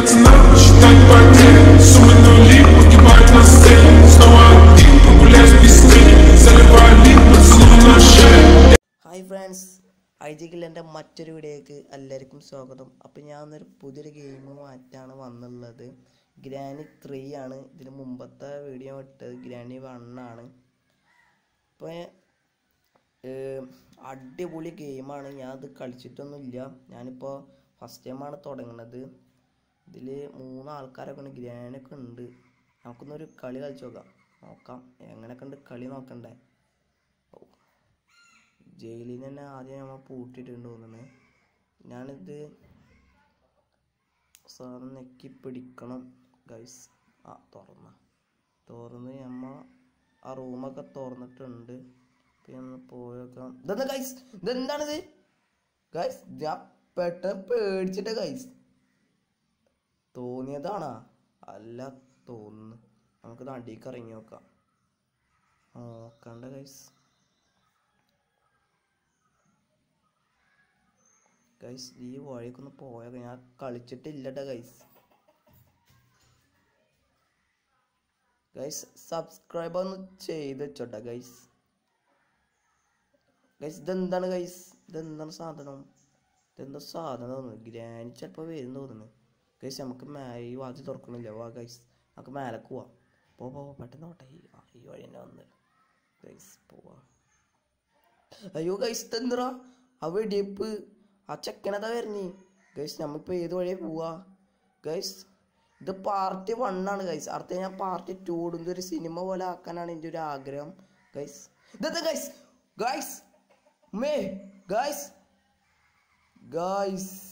Пацанам считать потери Сумманули, погибать на сцене Снова один, погулять в песне Заливали поцелуй на шее hi friends I G കില്ലൻ്റെ മറ്റൊരു വീഡിയോയ്ക്ക് എല്ലാവർക്കും സ്വാഗതം അപ്പോൾ ഞാൻ ഒരു പുതിയൊരു ഗെയിം മാറ്റാണ് വന്നുള്ളത് ഗ്രാനി ത്രീ ആണ് ഇതിന് മുമ്പത്തെ വീഡിയോ ഇട്ടത് ഗ്രാനി വൺ ആണ് അപ്പോൾ അടിപൊളി ഗെയിമാണ് ഞാൻ അത് കളിച്ചിട്ടൊന്നുമില്ല ഞാനിപ്പോൾ ഫസ്റ്റ് ടൈമാണ് തുടങ്ങുന്നത് ഇതിൽ മൂന്ന് ആൾക്കാരൊക്കെ ഉണ്ട് ഗ്രാനൊക്കെ ഉണ്ട് നമുക്കൊന്നൊരു കളി കളിച്ച് നോക്കാം നോക്കാം എങ്ങനെയൊക്കെ ഉണ്ട് കളി നോക്കണ്ടേ ജയിലിൽ തന്നെ ആദ്യം നമ്മൾ പൂട്ടിയിട്ടുണ്ട് തോന്നുന്നത് ഞാനിത് സാറ് നെക്കി പിടിക്കണം ഗൈസ് ആ തുറന്ന തുറന്ന് നമ്മ ആ റൂമൊക്കെ തുറന്നിട്ടുണ്ട് പിന്നെ ഒന്ന് പോയേക്കാം ഇതെന്താ ഗൈസ് ഇതെന്താണിത് ഗൈസ് ഞാൻ പെട്ടെന്ന് പേടിച്ചിട്ട് ഗൈസ് തോന്നിയതാണാ അല്ല തോന്നുന്നു നമുക്ക് നടിക്ക് ഇറങ്ങി നോക്കാം നോക്കണ്ട ഗൈസ് ഗൈസ് ഈ വഴിയൊക്കെ ഒന്ന് പോയൊക്കെ ഞാൻ കളിച്ചിട്ടില്ലട്ടോ ഗൈസ് ഗൈസ് സബ്സ്ക്രൈബ് ഒന്ന് ചെയ്ത് വെച്ചോട്ടെ ഗൈസ് ഗൈസ് ഇതെന്താണ് ഗൈസ് ഇതെന്താണ് സാധനം ഇതെന്താ സാധനം തോന്നുന്നു ഗ്രാനി ചിലപ്പോൾ വരും തോന്നുന്നു ഗൈസ് നമുക്ക് മേ ഈ വാതിൽ തുറക്കണില്ല വാ ഗൈസ് നമുക്ക് മേലേക്ക് പോവാം പോ പോ പോ, പെട്ടെന്ന് പോട്ടെ ഈ ആ, ഈ വഴി തന്നെ വന്ന് ഗൈസ് പോവാ അയ്യോ ഗൈസ് ഇതെന്തറാ ആ വെടിയപ്പ് ആ ചെക്കനതാ വരുന്നേ ഗൈസ് നമ്മളിപ്പോൾ ഏത് വഴിയാ പോവാ ഗൈസ് ഇത് പാർട്ടി വൺ ആണ് ഗൈസ് അടുത്ത ഞാൻ പാർട്ടി ടു ഇടുന്നത് ഒരു സിനിമ പോലെ ആക്കാനാണ് എൻ്റെ ഒരു ആഗ്രഹം ഗൈസ് ഇതെന്താ ഗൈസ് ഗൈസ് മേ ഗൈസ് ഗൈസ്